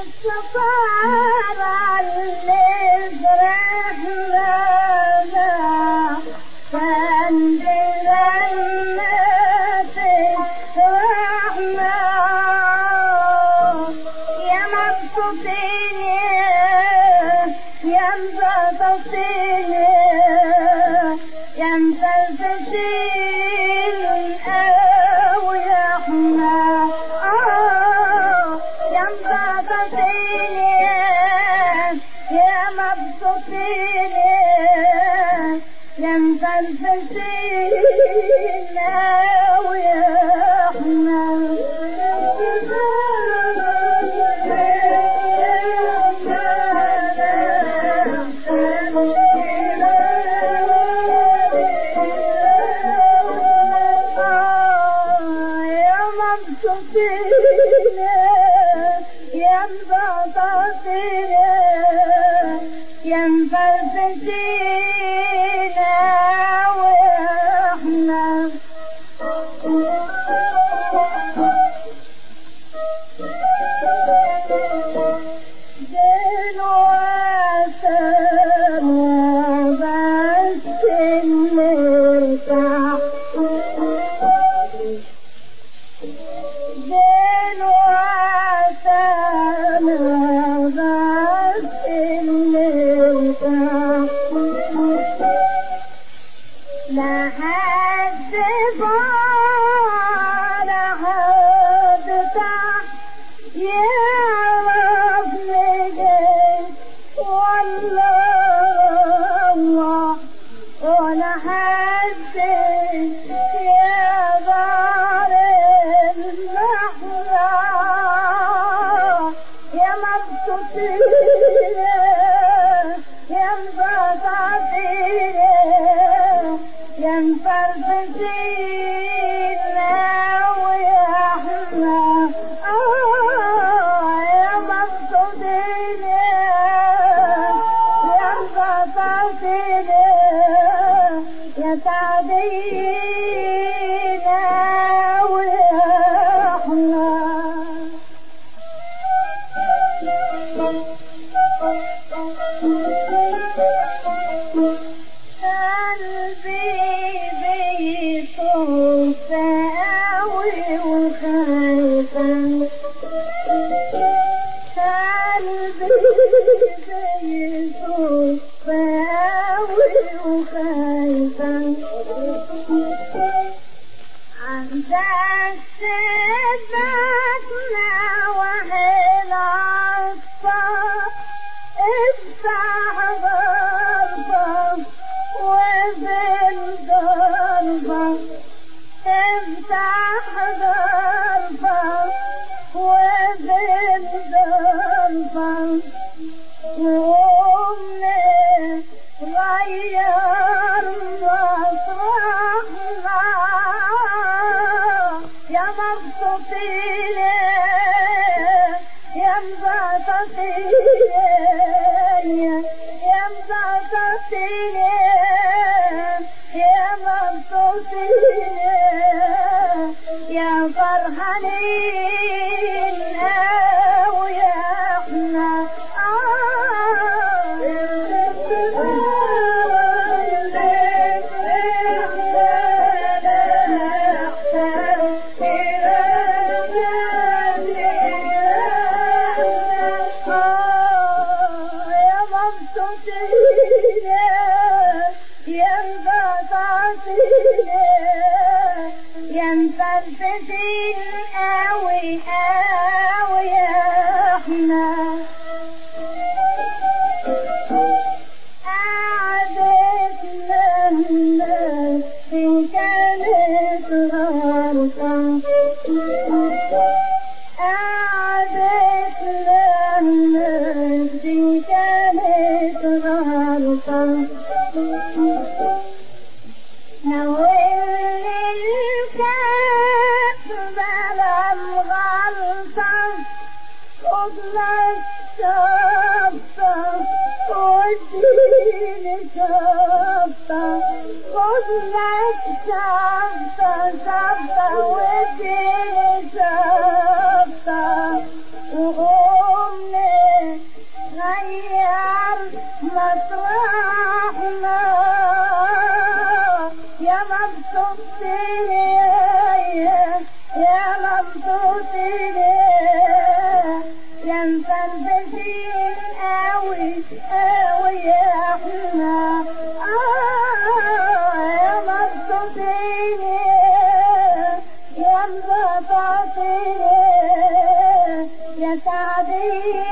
السفارة اللي فرحنا كان برنتي رحمة يا مبسوطين يا مبسوطين يا مفلسفين أوي احنا آه يا مبسوطين يا مبسوطين يا مفلسفين أوي يا مبسوطين يا مبسوطين يا مفلسفين واحنا دلوقتي بس نرتاح لحد فوق لحد تحت يعرف نجي والله الله ولا حد يقدر المحلى يا مبسوطين يا مبسوطين يا مفرفشين ويا احنا آه يا مبسوطين يا مبسوطين يا سعدين ويا احنا قلبي بيطوف قوي وخايفة قلبي بيطوف قوي وخايفة عندك سبتنا وحيل عطار افتح ضربك وبالضربة افتح ضربك وبالضربة وقومنا غير مصرحنا يا مبسوطين يا مبسوطين يا مبسوطين يا مبسوطين يا فرحانين ويا احنا يا مبسوطين يا مبسوطين يا مفرفشين قوي قوي يا احنا قعدتنا الناس إن كانت غلطة قعدتنا الناس إن كانت غلطة نولي الكاس بلا الغلطة خذ لك شطة واديني شطة خذ لك شطة شطة واديني شطة وقوم مفرفشين قوي قوي يا احنا آه يا مبسوطين يا مبسوطين يا سعدين